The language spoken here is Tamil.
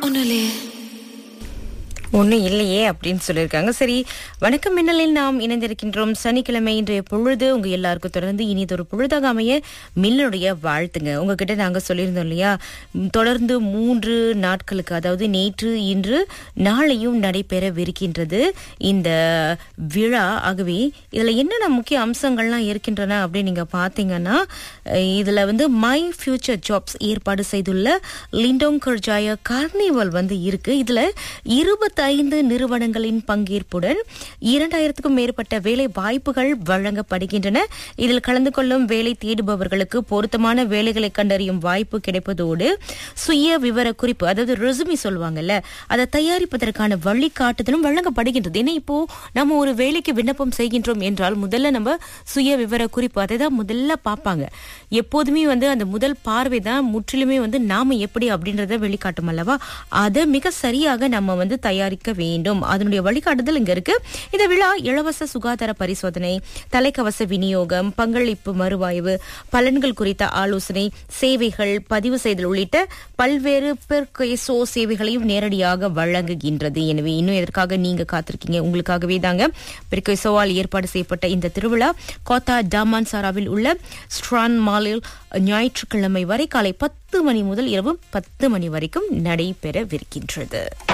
ஒன்றும் இல்லையே ஒன்றும் இல்லையே அப்படின்னு சொல்லியிருக்காங்க சரி வணக்கம் மின்னலில் நாம் இணைந்திருக்கின்றோம் சனிக்கிழமை இன்றைய பொழுது உங்க எல்லாருக்கும் தொடர்ந்து இனிதொரு பொழுதாக அமைய மின்னலுடைய வாழ்த்துங்க உங்ககிட்ட நாங்க சொல்லியிருந்தோம் இல்லையா ம், தொடர்ந்து மூன்று நாட்களுக்கு அதாவது நேற்று இன்று நாளையும் நடைபெறவிருக்கின்றது இந்த விழா ஆகவே இதுல என்னென்ன முக்கிய அம்சங்கள்லாம் இருக்கின்றன அப்படின்னு நீங்க பாத்தீங்கன்னா அஹ், இதுல வந்து மை ஃபியூச்சர் ஜாப்ஸ் ஏற்பாடு செய்துள்ள லிண்டோங் கர்ஜாய கார்னிவல் வந்து இருக்கு இதுல இருபத்தைந்து நிறுவனங்களின் பங்கேற்புடன் இரண்டாயிரத்துக்கும் மேற்பட்ட வேலை வாய்ப்புகள் வழங்கப்படுகின்றன இதில் கலந்து கொள்ளும் வேலை தேடுபவர்களுக்கு பொருத்தமான வேலைகளை கண்டறியும் வாய்ப்பு கிடைப்பதோடு சுய விவர குறிப்பு அதாவது ரெசுமி சொல்லுவாங்கல்ல அதை தயாரிப்பதற்கான வழிகாட்டுதலும் வழங்கப்படுகின்றது ஏன்னா இப்போ நம்ம ஒரு வேலைக்கு விண்ணப்பம் செய்கின்றோம் என்றால் முதல்ல நம்ம சுய விவர குறிப்பு அதை தான் முதல்ல பார்ப்பாங்க எப்போதுமே வந்து அந்த முதல் பார்வை தான் முற்றிலுமே வந்து நாம எப்படி அப்படின்றத வெளிக்காட்டும் அல்லவா அதை மிக சரியாக நம்ம வந்து தயாரிக்க வேண்டும் அதனுடைய வழிகாட்டுதல் இங்க இருக்கு இந்த விழா இலவச சுகாதார பரிசோதனை தலைக்கவச விநியோகம் பங்களிப்பு மறுவாய்வு பலன்கள் குறித்த ஆலோசனை சேவைகள் பதிவு செய்தல் உள்ளிட்ட பல்வேறு பெர்கேசோ சேவைகளையும் நேரடியாக வழங்குகின்றது எனவே இன்னும் எதற்காக நீங்க காத்திருக்கீங்க உங்களுக்காகவே தாங்க பெர்கேசோவால் ஏற்பாடு செய்யப்பட்ட இந்த திருவிழா கோத்தா டாமான்சாராவில் உள்ள ஸ்ட்ரான் மாலில் ஞாயிற்றுக்கிழமை வரை காலை பத்து மணி முதல் இரவு பத்து மணி வரைக்கும் நடைபெறவிருக்கின்றது